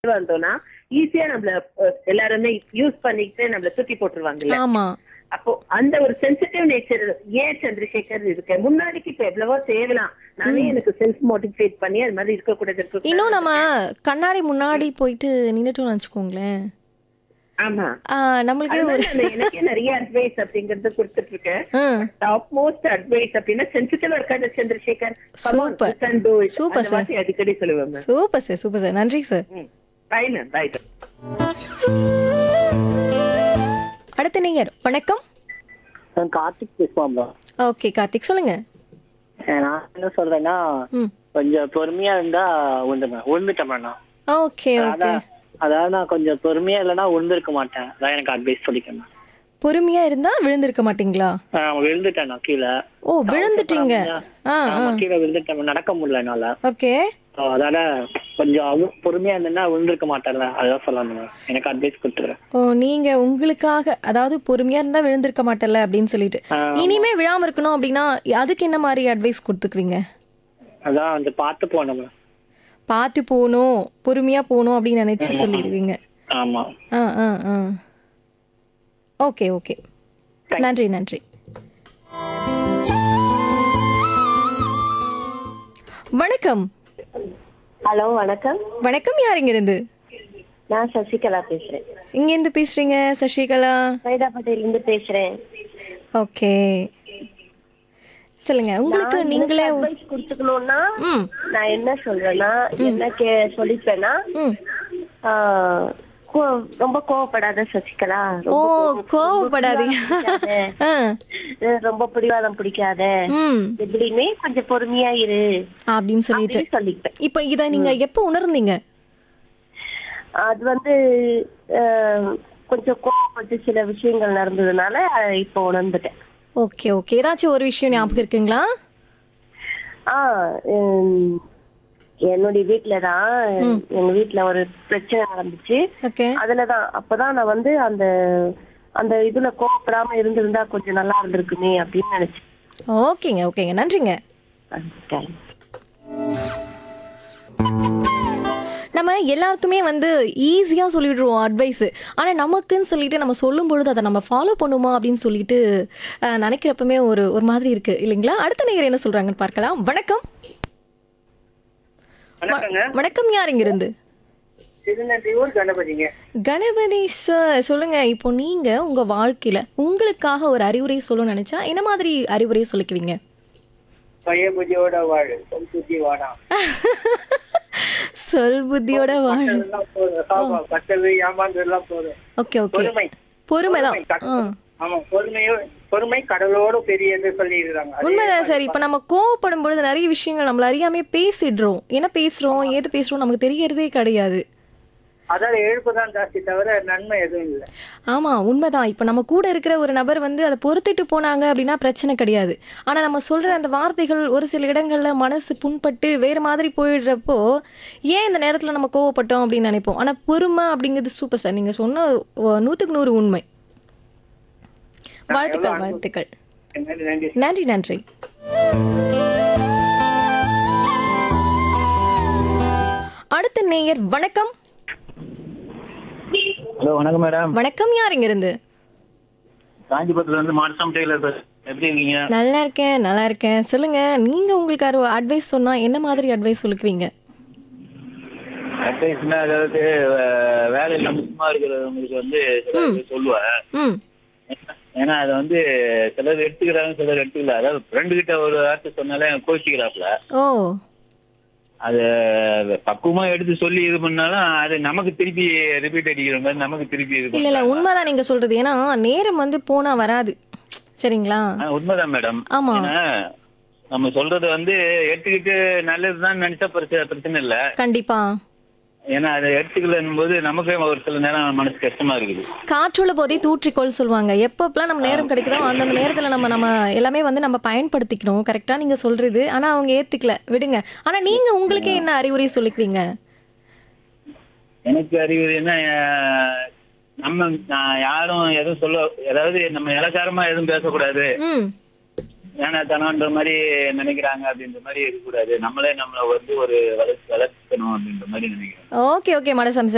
வந்தோம்னா ஈஸியா நம்மள அஹ், எல்லாருமே யூஸ் பண்ணிட்டு நம்மள தூக்கி போட்டுருவாங்கல்ல ஆமா அப்போ அந்த ஒரு சென்சிட்டிவ் நேச்சர் ஏன் சந்திரசேகர் இருக்கு முன்னாடிக்கு இப்ப எவ்வளவோ செய்யலாம் நானே எனக்கு செல்ஃப் மோட்டிவேட் பண்ணி அது மாதிரி இருக்க கூடாது இருக்க இன்னும் நம்ம கண்ணாடி முன்னாடி போயிட்டு நின்னுட்டோம்னு வச்சுக்கோங்களேன் ஆமா ஆ, நம்மளுக்கே ஒரு அதனால நான் எனக்கே நிறைய அட்வைஸ் அப்படிங்கறது கொடுத்துட்டு இருக்கேன் ஆ, டாப் மோஸ்ட் அட்வைஸ் அப்படின்னா சென்சிட்டிவா இருக்காது சந்திரசேகர் Super. Super, sir. அடிக்கடி சொல்லுவேன் ma'am super sir super sir நன்றி சார் பை மேம் பை அடுத்த நீங்க வணக்கம் நான் கார்த்திக் பேசுவாங்க ஓகே கார்த்திக் சொல்லுங்க நான் என்ன சொல்றேன்னா ம் கொஞ்சம் பொறுமையா இருந்தா உண்டுங்க உழுந்துட்டேன் நான் ஓகே ஓகே அதான் அதாவது நான் கொஞ்சம் பொறுமையா இல்லைன்னா உழுந்திருக்க மாட்டேன் அதான் எனக்கு அட்வைஸ் சொல்லிக்கணும் பொறுமையா இருந்தா விழுந்திருக்க மாட்டீங்களா நான் விழுந்துட்டேன் நான் கீழே ஓ விழுந்துட்டீங்க ஆ ஆமா, கீழே விழுந்துட்டேன் நடக்க முடியல என்னால ஓகே So, அதால கொஞ்சம் அவ- பொறுமையா இருந்தேன்னா விழுந்திருக்க மாட்டேன்ல அதான் சொல்லணும் எனக்கு அட்வைஸ் கொடுத்துறேன் ஓ நீங்க உங்களுக்காக அதாவது பொறுமையா இருந்தா விழுந்திருக்க மாட்டல அப்படின்னு சொல்லிட்டு இனிமே விழாம இருக்கணும் அப்படின்னா அதுக்கு என்ன மாதிரி அட்வைஸ் கொடுத்துக்குவீங்க அதான் வந்து பார்த்து போனோம் பார்த்து போகணும் பொறுமையா போகணும் அப்படின்னு நினைச்சு சொல்லிடுவீங்க ஆமா ஆ ஆ ஆ ஓகே ஓகே நன்றி நன்றி வணக்கம் ஹலோ வணக்கம் வணக்கம் யார் இங்க இருந்து நான் சசிகலா பேசுறேன் இங்க இருந்து பேசுறீங்க சசிகலா சைதாப்பேட்டையில இருந்து பேசுறேன் ஓகே சொல்லுங்க உங்களுக்கு நீங்களே அட்வைஸ் கொடுத்துக்கணும்னா ம் நான் என்ன சொல்றேன்னா என்ன கே சொல்லிப்பேன்னா ம் ஆஹ், கோ- ரொம்ப கோவப்படாத சசிகலா ஓ ரொம்ப கோவப்படாதீங்க பிடிக்காத. ஆ அஹ், ரொம்ப பிடிவாதம் பிடிக்காத ம் எப்படியுமே கொஞ்சம் பொறுமையா இரு அப்படின்னு சொல்லிட்டு அப்படின்னு சொல்லிப்பேன் இப்போ இத நீங்க எப்போ உணர்ந்தீங்க அது வந்து ஆஹ், கொஞ்சம் கோவப்பட்டு சில விஷயங்கள் நடந்ததுனால அஹ், இப்போ உணர்ந்துட்டேன் ஓகே ஓகே ஏதாச்சும் ஒரு விஷயம் ஞாபகம் இருக்குங்களா ஆ உம், என்னுடைய வீட்டுல தான் எங்க வீட்டுல ஒரு பிரச்சனை நடந்துச்சு ஓகே அதுலதான் அப்பதான் நான் வந்து அந்த அந்த இதுல கோவப்படாம இருந்திருந்தா கொஞ்சம் நல்லா இருந்திருக்குமே அப்படின்னு நினைச்சேன் ஓகேங்க ஓகேங்க நன்றிங்க Thanks. நம்ம எல்லாருக்குமே வந்து ஈஸியாக சொல்லிடுறோம் அட்வைஸ் ஆனால் நமக்குன்னு சொல்லிட்டு நம்ம சொல்லும் பொழுது அதை நம்ம ஃபாலோ பண்ணுமா அப்படின்னு சொல்லிட்டு அஹ், நினைக்கிறப்பமே ஒரு ஒரு மாதிரி இருக்கு இல்லைங்களா அடுத்த நேயர் என்ன சொல்றாங்கன்னு பார்க்கலாம் வணக்கம் வணக்கங்க வணக்கம் யார் இங்கிருந்து திருநெல்வேலூர் கணபதிங்க கணபதி சார் சொல்லுங்க இப்போ நீங்க உங்க வாழ்க்கையில உங்களுக்காக ஒரு அறிவுரை சொல்லணும்னு நினைச்சா என்ன மாதிரி அறிவுரை சொல்லிக்குவீங்க பழைய புதியோட வாழு சொல் புத்தி வாடா சொல் புத்தியோட வாழ் எல்லாம் போதும் சாபா பட்டது ஏமாந்தது எல்லாம் போதும் ஓகே ஓகே பொறுமை பொறுமை தான் ஆ ஆமா பொறுமையோ பொறுமை கடலோடு பெரியது சொல்லிடுறாங்க உண்மைதான் சார் இப்போ நம்ம கோவப்படும் பொழுது நிறைய விஷயங்கள் நம்மள அறியாமே பேசிடுறோம் என்ன பேசுறோம் ஏது பேசுறோம் நமக்கு தெரியறதே கிடையாது அதாவது எழுப்பு தான் ஜாஸ்தி தவிர நன்மை எதுவும் இல்லை ஆமா உண்மைதான் இப்போ நம்ம கூட இருக்கிற ஒரு நபர் வந்து அதை பொறுத்துட்டு போனாங்க அப்படின்னா பிரச்சனை கிடையாது ஆனா நம்ம சொல்ற அந்த வார்த்தைகள் ஒரு சில இடங்கள்ல மனசு புண்பட்டு வேற மாதிரி போயிடுறப்போ ஏன் இந்த நேரத்துல நம்ம கோவப்பட்டோம் அப்படின்னு நினைப்போம் ஆனா பொறுமை அப்படிங்கிறது சூப்பர் சார் நீங்க சொன்ன ஒ- நூத்துக்கு நூறு உண்மை வாழ்த்துக்கள் வாழ்த்துக்கள் நன்றி நன்றி நன்றி அடுத்த நேயர் வணக்கம் ஹலோ வணக்கம் மேடம் வணக்கம் யார் இங்க இருந்து காஞ்சிபுரத்துல இருந்து மார்சாம் டெய்லர் பேசுறேன். எப்படி இருக்கீங்க நல்லா இருக்கேன் நல்லா இருக்கேன் சொல்லுங்க நீங்க உங்களுக்கு ஒரு அட்வைஸ் சொன்னா என்ன மாதிரி அட்வைஸ் சொல்லுவீங்க அட்வைஸ்னா அதாவது அஹ், வேலை இல்லாம சும்மா இருக்கிறவங்களுக்கு வந்து சிலர் சொல்லுவேன் ம் ஏன்னா அதை வந்து சிலர் எடுத்துக்கிறாங்க சிலர் எடுத்துக்கல அதாவது ஃப்ரெண்டு கிட்ட ஒரு வார்த்தை சொன்னாலே கோச்சிக்கிறாப்ல ஓ அது பக்குவமா எடுத்து சொல்லி இது பண்ணாலும் அது நமக்கு திருப்பி ரிப்பீட் அடிக்கிற மாதிரி நமக்கு திருப்பி இது இல்ல இல்ல உண்மைதான் நீங்க சொல்றது ஏன்னா நேரம் வந்து போனா வராது சரிங்களா ஆ, உண்மைதான் மேடம் ஆமா ஏன்னா நம்ம சொல்றது வந்து எடுத்துக்கிட்டு நல்லதுதான் நினைச்சா பிரச்சனை பிரச்சனை இல்ல கண்டிப்பா ஏன்னா அதை எடுத்துக்கலன்னும் போது நமக்கே ஒரு சில நேரம் மனசு கஷ்டமா இருக்குது காற்றுள்ள போதே தூற்றிக்கொள் சொல்லுவாங்க எப்பப்பெல்லாம் நம்ம நேரம் கிடைக்குதோ அந்தந்த நேரத்துல நம்ம நம்ம எல்லாமே வந்து நம்ம பயன்படுத்திக்கணும் கரெக்டா நீங்க சொல்றது ஆனா அவங்க ஏத்துக்கல விடுங்க ஆனா நீங்க உங்களுக்கே என்ன அறிவுரை சொல்லிக்குவீங்க எனக்கு அறிவுரை என்ன அஹ், நம்ம நான் யாரும் எதுவும் சொல்ல அதாவது நம்ம இலக்காரமா எதுவும் பேசக்கூடாது ம் ஏன்னா தனன்ற மாதிரி நினைக்கிறாங்க அப்படின்ற மாதிரி இருக்கக்கூடாது நம்மளே நம்மளை வந்து ஒரு வளர்ச்சி வளர்த்துக்கணும் அப்படின்ற மாதிரி நினைக்கிறேன் ஓகே ஓகே மனசம்